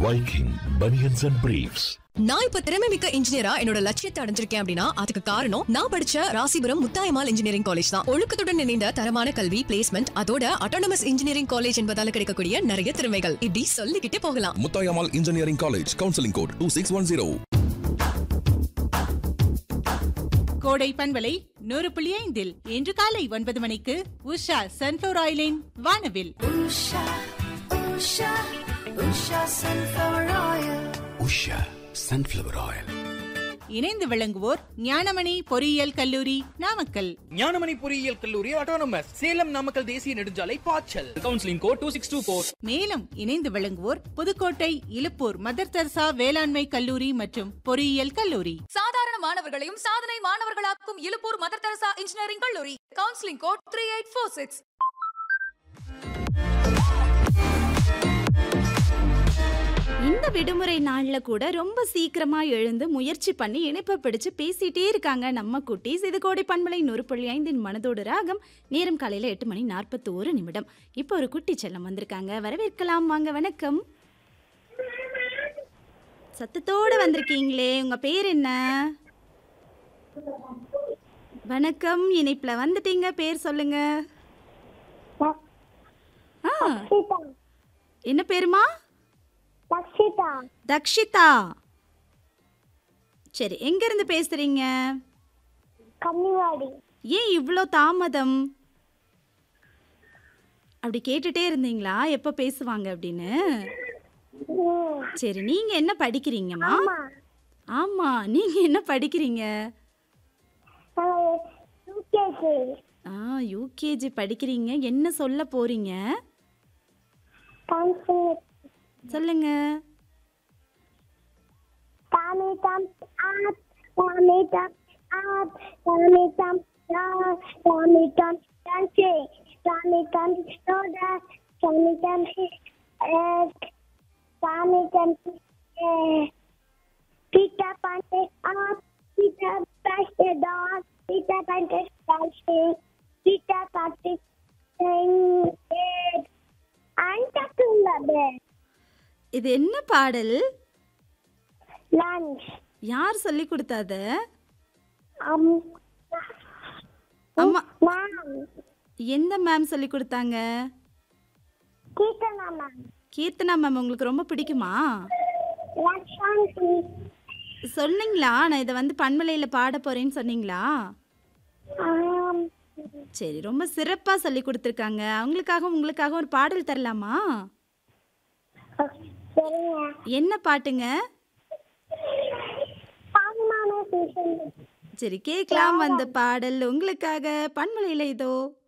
Viking Bunions and Briefs. நான் இப்ப திறமை மிக்க இன்ஜினியரா என்னோட லட்சியத்தை அடைஞ்சிருக்கேன் அப்படின்னா அதுக்கு காரணம் நான் படிச்ச ராசிபுரம் முத்தாயமால் இன்ஜினியரிங் காலேஜ் தான் ஒழுக்கத்துடன் இணைந்த தரமான கல்வி பிளேஸ்மெண்ட் அதோட அட்டானமஸ் இன்ஜினியரிங் காலேஜ் என்பதால கிடைக்கக்கூடிய நிறைய திறமைகள் இப்படி சொல்லிக்கிட்டே போகலாம் Muthayammal engineering college counselling code two six one zero Kodai பண்பலை நூறு புள்ளி ஐந்தில் இன்று காலை ஒன்பது மணிக்கு உஷா சன்ஃபிளவர் ஆயிலின் வானவில் Usha, Usha, Usha sunflower oil. Usha sunflower oil இணைந்து விளங்குவோர் ஞானமணி பொறியியல் கல்லூரி நாமக்கல் ஞானமணி பொறியியல் கல்லூரி ஆட்டோனமஸ் சேலம் நாமக்கல் தேசிய நெடுஞ்சாலை பாய்ச்சல் counselling code two six two four மேலும் இணைந்து விளங்குவோர் புதுக்கோட்டை இலுப்பூர் மதர் தெரசா வேளாண்மை கல்லூரி மற்றும் பொறியியல் கல்லூரி சாதாரண மாணவர்களையும் சாதனை மாணவர்களாக்கும் இலுப்பூர் மதர் தெரசா இன்ஜினியரிங் கல்லூரி counselling code three eight four six இந்த விடுமுறை நாள்ல கூட ரொம்ப சீக்கிரமா எழுந்து முயற்சி பண்ணி இணைப்பை பிடிச்சு பேசிட்டே இருக்காங்க நம்ம குட்டீஸ் இது கோடை பண்பலை நூறு புள்ளி ஐந்தின் மனதோடு ராகம் நேரம் காலையில எட்டு மணி நாற்பத்தி ஒரு நிமிடம் இப்போ ஒரு குட்டி செல்லம் வந்திருக்காங்க வரவேற்கலாம் வாங்க வணக்கம் சத்தத்தோட வந்திருக்கீங்களே உங்க பேர் என்ன வணக்கம் இணைப்புல வந்துட்டீங்க பேர் சொல்லுங்க ஆ, என்ன பேருமா Lakshita, தக்ஷிதா சரி எங்க இருந்து பேசுறீங்க Kamniwadi, ஏன் இவ்வளோ தாமதம் அப்படி கேட்டுட்டே இருந்தீங்களா எப்போ பேசுவாங்க அப்படின்னு சரி நீங்க என்ன படிக்கிறீங்கம்மா ஆமா நீங்க என்ன படிக்கிறீங்க UKG, ஆ யூகேஜி படிக்கிறீங்க என்ன சொல்ல போறீங்க Dancing, சொல்லுங்க Tommy Thumb up, Tommy Thumb up, Tommy Thumb down, Tommy Thumb dancing, Tommy Thumb soda, Tommy Thumb egg, Tommy Thumb egg. Peter Pan is up, Peter Pan the dog, Peter Pan is dancing, Peter Pan is saying egg, and talking the bed. இது என்ன பாடல் Lunch. யார் சொல்லி கொடுத்தாத Um, அம்மா ma'am, எந்த ma'am சொல்லி கொடுத்தாங்க Kirtana ma'am, Keerthana ma'am உங்களுக்கு ரொம்ப பிடிக்குமா Lakshanti, சொன்னீங்களா நான் இதை வந்து பண்பலையில் பாட போறேன்னு சொன்னீங்களா um, சரி ரொம்ப சிறப்பாக சொல்லி கொடுத்துருக்காங்க அவங்களுக்காக உங்களுக்காக ஒரு பாடல் தரலாமா சரிங்க என்ன பாட்டுங்க பாங்கமான பேசுங்க சரி கேட்கலாம் அந்த பாடல் உங்களுக்காக பண்பலையில் இதோ